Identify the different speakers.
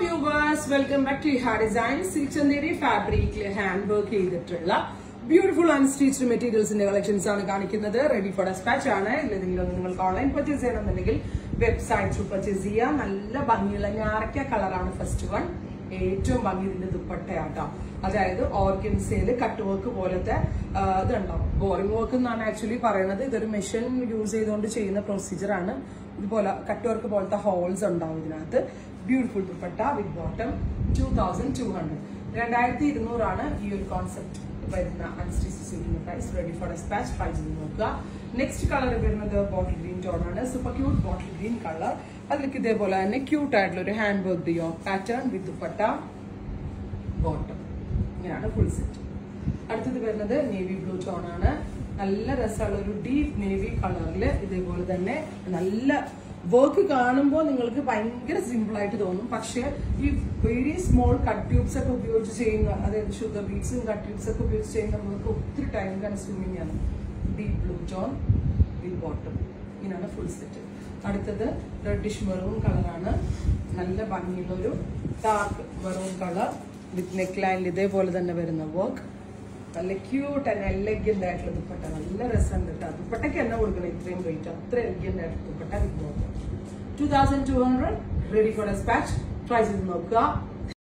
Speaker 1: viewers welcome back to ഹാ design സിൽച്ചന്തേരി ഫാബ്രിക്കിൽ hand work ചെയ്തിട്ടുള്ള ബ്യൂട്ടിഫുൾ അൺസ്റ്റിച്ച്ഡ് മെറ്റീരിയൽസിന്റെ കളക്ഷൻസ് ആണ് കാണിക്കുന്നത് റെഡി ഫോർ ഡെസ്പാച്ച് ആണ് ഇല്ലെങ്കിലും ഒന്ന് നിങ്ങൾക്ക് ഓൺലൈൻ പർച്ചേസ് ചെയ്യണമെന്നുണ്ടെങ്കിൽ വെബ്സൈറ്റ് ത്രൂ പർച്ചേസ് ചെയ്യാം നല്ല ഭംഗിയുള്ള ഞാറക്ക കളറാണ് ഫസ്റ്റ് വൺ ഏറ്റവും ഭംഗി ഇതിന്റെ ദുപ്പട്ടയാട്ടോ അതായത് ഓർഗൻസയില് കട്ട് വർക്ക് പോലത്തെ ആ, ഇതുണ്ടാവും ബോറിംഗ് വർക്ക് എന്നാണ് ആക്ച്വലി പറയുന്നത് ഇതൊരു മെഷീൻ യൂസ് ചെയ്തുകൊണ്ട് ചെയ്യുന്ന പ്രൊസീജിയർ ആണ് ഇതുപോലെ കട്ട് വർക്ക് പോലത്തെ ഹോൾസ് ഉണ്ടാവും ഇതിനകത്ത് beautiful dupatta with bottom two thousand two hundred രണ്ടായിരത്തി ഇരുന്നൂറാണ് ഈ ഒരു കോൺസെപ്റ്റ് വരുന്ന അൺസ്റ്റിച്ച് ചെയ്യുന്ന price ready for dispatch try ചെയ്ത് നോക്കുക നെക്സ്റ്റ് കളർ വരുന്നത് ബോട്ടിൽ ഗ്രീൻ ടോൺ ആണ് super cute bottle green colour അതിലേക്ക് ഇതേപോലെ തന്നെ ക്യൂട്ട് ആയിട്ടുള്ള ഒരു ഹാൻഡ് വർക്ക് ദിയോ പാറ്റേൺ വിത്ത് ദുപ്പട്ട ബോട്ടം ഇങ്ങനെയാണ് ഫുൾ സെറ്റ് അടുത്തത് വരുന്നത് നേവി ബ്ലൂ ടോൺ ആണ് നല്ല രസമുള്ള ഒരു ഡീപ്പ് നേവി കളറിൽ ഇതേപോലെ തന്നെ നല്ല വർക്ക് കാണുമ്പോൾ നിങ്ങൾക്ക് ഭയങ്കര സിമ്പിൾ ആയിട്ട് തോന്നും പക്ഷേ ഈ വെരി സ്മോൾ കട്ട് ട്യൂബ്സ് ഒക്കെ ഉപയോഗിച്ച് ചെയ്യുന്ന അതായത് ഷുഗർ ബീറ്റ്സും കട്ട് ട്യൂബ്സ് ഒക്കെ ഉപയോഗിച്ച് ചെയ്യുന്ന നമുക്ക് ഒത്തിരി ടൈം കൺസ്യൂമിങ് ആണ് deep blue tone with bottom ഇങ്ങനെയാണ് ഫുൾ സെറ്റ് അടുത്തത് റെഡിഷ് മെറൂൺ കളറാണ് നല്ല ഭംഗിയുള്ള ഒരു dark maroon colour with neck ലൈനിൽ ഇതേപോലെ തന്നെ വരുന്ന വർക്ക് നല്ല ക്യൂട്ട് ആൻഡ് എലഗന്റ് ആയിട്ടുള്ള ദുപ്പട്ട നല്ല രസമുണ്ട് കേട്ടോ ദുപ്പട്ടയ്ക്ക് എന്നെ കൊടുക്കണം ഇത്രയും റേറ്റ് അത്ര എലഗന്റ് ആയിട്ടുള്ള dupatta with bottom two thousand two hundred ready for dispatch try ചെയ്ത് നോക്കുക